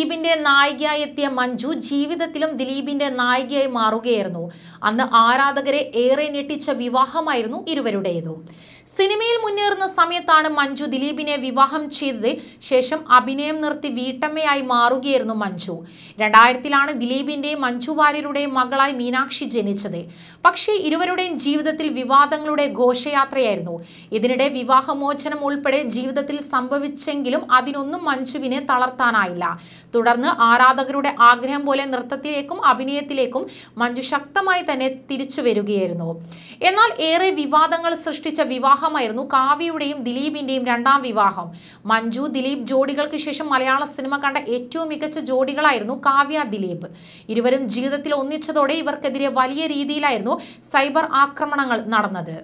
ദിലീപിന്റെ നായികയായി എത്തിയ മഞ്ജു ജീവിതത്തിലും ദിലീപിന്റെ നായികയായി മാറുകയായിരുന്നു അന്ന് ആരാധകരെ ഏറെ ഞെട്ടിച്ച വിവാഹമായിരുന്നു ഇരുവരുടേതും സിനിമയിൽ മുന്നേറുന്ന സമയത്താണ് മഞ്ജു ദിലീപിനെ വിവാഹം ചെയ്തത് ശേഷം അഭിനയം നിർത്തി വീട്ടമ്മയായി മാറുകയായിരുന്നു മഞ്ജു രണ്ടായിരത്തിലാണ് ദിലീപിന്റെയും മഞ്ജു വാര്യരുടെയും മകളായി മീനാക്ഷി ജനിച്ചത് പക്ഷേ ഇരുവരുടെയും ജീവിതത്തിൽ വിവാദങ്ങളുടെ ഘോഷയാത്രയായിരുന്നു ഇതിനിടെ വിവാഹമോചനം ഉൾപ്പെടെ ജീവിതത്തിൽ സംഭവിച്ചെങ്കിലും അതിനൊന്നും മഞ്ജുവിനെ തളർത്താനായില്ല തുടർന്ന് ആരാധകരുടെ ആഗ്രഹം പോലെ നൃത്തത്തിലേക്കും അഭിനയത്തിലേക്കും മഞ്ജു ശക്തമായി തന്നെ തിരിച്ചു വരികയായിരുന്നു എന്നാൽ ഏറെ വിവാദങ്ങൾ സൃഷ്ടിച്ച വിവാഹമായിരുന്നു കാവ്യയുടെയും ദിലീപിന്റെയും രണ്ടാം വിവാഹം മഞ്ജു ദിലീപ് ജോഡികൾക്ക് ശേഷം മലയാള സിനിമ കണ്ട ഏറ്റവും മികച്ച ജോഡികളായിരുന്നു കാവ്യ ദിലീപ് ഇരുവരും ജീവിതത്തിൽ ഒന്നിച്ചതോടെ ഇവർക്കെതിരെ വലിയ രീതിയിലായിരുന്നു സൈബർ ആക്രമണങ്ങൾ നടന്നത്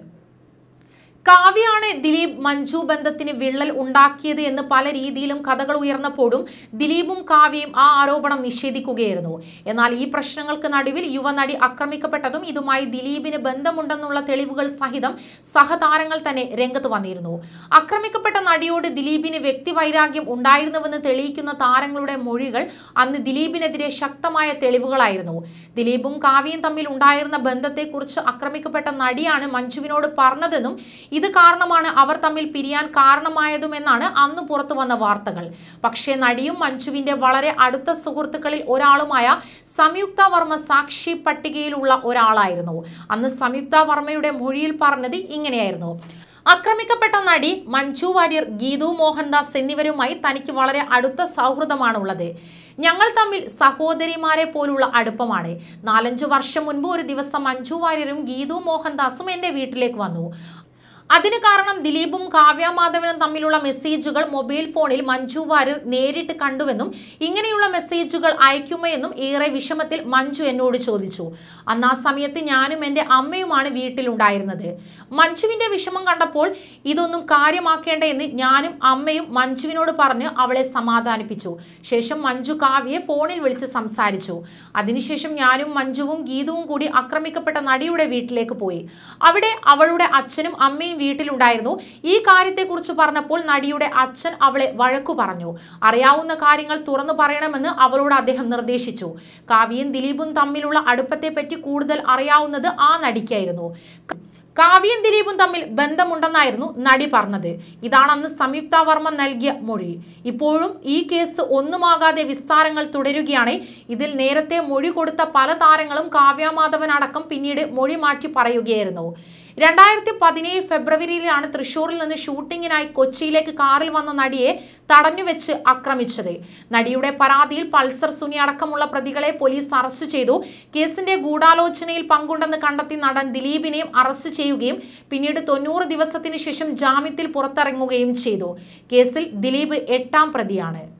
കാവ്യാണ് ദിലീപ് മഞ്ജു ബന്ധത്തിന് വിള്ളൽ ഉണ്ടാക്കിയത് എന്ന് പല രീതിയിലും കഥകൾ ഉയർന്നപ്പോഴും ദിലീപും കാവ്യയും ആ ആരോപണം നിഷേധിക്കുകയായിരുന്നു എന്നാൽ ഈ പ്രശ്നങ്ങൾക്ക് നടുവിൽ യുവനടി ആക്രമിക്കപ്പെട്ടതും ഇതുമായി ദിലീപിന് ബന്ധമുണ്ടെന്നുള്ള തെളിവുകൾ സഹിതം സഹതാരങ്ങൾ തന്നെ രംഗത്ത് വന്നിരുന്നു ആക്രമിക്കപ്പെട്ട നടിയോട് ദിലീപിന് വ്യക്തിവൈരാഗ്യം ഉണ്ടായിരുന്നുവെന്ന് തെളിയിക്കുന്ന താരങ്ങളുടെ മൊഴികൾ അന്ന് ദിലീപിനെതിരെ ശക്തമായ തെളിവുകളായിരുന്നു ദിലീപും കാവ്യയും തമ്മിൽ ഉണ്ടായിരുന്ന ബന്ധത്തെക്കുറിച്ച് ആക്രമിക്കപ്പെട്ട നടിയാണ് മഞ്ജുവിനോട് പറഞ്ഞതെന്നും ഇത് കാരണമാണ് അവർ തമ്മിൽ പിരിയാൻ കാരണമായതുമെന്നാണ് അന്ന് പുറത്തു വന്ന വാർത്തകൾ പക്ഷേ നടിയും മഞ്ജുവിന്റെ വളരെ അടുത്ത സുഹൃത്തുക്കളിൽ ഒരാളുമായ സംയുക്ത വർമ്മ സാക്ഷി പട്ടികയിലുള്ള ഒരാളായിരുന്നു അന്ന് സംയുക്ത വർമ്മയുടെ മൊഴിയിൽ പറഞ്ഞത് ഇങ്ങനെയായിരുന്നു ആക്രമിക്കപ്പെട്ട നടി മഞ്ജു വാര്യർ ഗീതു മോഹൻദാസ് എന്നിവരുമായി തനിക്ക് വളരെ അടുത്ത സൗഹൃദമാണുള്ളത് ഞങ്ങൾ തമ്മിൽ സഹോദരിമാരെ പോലുള്ള അടുപ്പമാണ് നാലഞ്ചു വർഷം മുൻപ് ഒരു ദിവസം മഞ്ജു വാര്യരും ഗീതു മോഹൻദാസും എൻ്റെ വീട്ടിലേക്ക് വന്നു അതിന് കാരണം ദിലീപും കാവ്യ മാധവനും തമ്മിലുള്ള മെസ്സേജുകൾ മൊബൈൽ ഫോണിൽ മഞ്ജു വാര്യർ നേരിട്ട് കണ്ടുവെന്നും ഇങ്ങനെയുള്ള മെസ്സേജുകൾ അയക്കുമോയെന്നും ഏറെ വിഷമത്തിൽ മഞ്ജു എന്നോട് ചോദിച്ചു അന്ന് ആ സമയത്ത് ഞാനും എൻ്റെ അമ്മയുമാണ് വീട്ടിലുണ്ടായിരുന്നത് മഞ്ജുവിൻ്റെ വിഷമം കണ്ടപ്പോൾ ഇതൊന്നും കാര്യമാക്കേണ്ട എന്ന് ഞാനും അമ്മയും മഞ്ജുവിനോട് പറഞ്ഞ് അവളെ സമാധാനിപ്പിച്ചു ശേഷം മഞ്ജു കാവ്യയെ ഫോണിൽ വിളിച്ച് സംസാരിച്ചു അതിനുശേഷം ഞാനും മഞ്ജുവും ഗീതവും കൂടി ആക്രമിക്കപ്പെട്ട നടിയുടെ വീട്ടിലേക്ക് പോയി അവിടെ അവളുടെ അച്ഛനും അമ്മയും വീട്ടിലുണ്ടായിരുന്നു ഈ കാര്യത്തെക്കുറിച്ച് പറഞ്ഞപ്പോൾ നടിയുടെ അച്ഛൻ അവളെ വഴക്കു പറഞ്ഞു അറിയാവുന്ന കാര്യങ്ങൾ തുറന്നു പറയണമെന്ന് അവളോട് അദ്ദേഹം നിർദ്ദേശിച്ചു കാവ്യയും ദിലീപും തമ്മിലുള്ള അടുപ്പത്തെപ്പറ്റി കൂടുതൽ അറിയാവുന്നത് ആ നടിക്കായിരുന്നു കാവ്യയും ദിലീപും തമ്മിൽ ബന്ധമുണ്ടെന്നായിരുന്നു നടി പറഞ്ഞത് ഇതാണ് അന്ന് സംയുക്ത വർമ്മ നൽകിയ മൊഴി ഇപ്പോഴും ഈ കേസ് ഒന്നുമാകാതെ വിസ്താരങ്ങൾ തുടരുകയാണ് ഇതിൽ നേരത്തെ മൊഴി കൊടുത്ത പല താരങ്ങളും കാവ്യമാധവൻ അടക്കം പിന്നീട് മൊഴി മാറ്റി പറയുകയായിരുന്നു രണ്ടായിരത്തി പതിനേഴ് ഫെബ്രുവരിയിലാണ് തൃശൂരിൽ നിന്ന് ഷൂട്ടിങ്ങിനായി കൊച്ചിയിലേക്ക് കാറിൽ വന്ന നടിയെ തടഞ്ഞുവെച്ച് ആക്രമിച്ചത് നടിയുടെ പരാതിയിൽ പൾസർ സുനി അടക്കമുള്ള പ്രതികളെ പോലീസ് അറസ്റ്റ് ചെയ്തു കേസിന്റെ ഗൂഢാലോചനയിൽ പങ്കുണ്ടെന്ന് കണ്ടെത്തി നടൻ ദിലീപിനെയും അറസ്റ്റ് ചെയ്യുകയും പിന്നീട് തൊണ്ണൂറ് ദിവസത്തിന് ശേഷം ജാമ്യത്തിൽ പുറത്തിറങ്ങുകയും ചെയ്തു കേസിൽ ദിലീപ് എട്ടാം പ്രതിയാണ്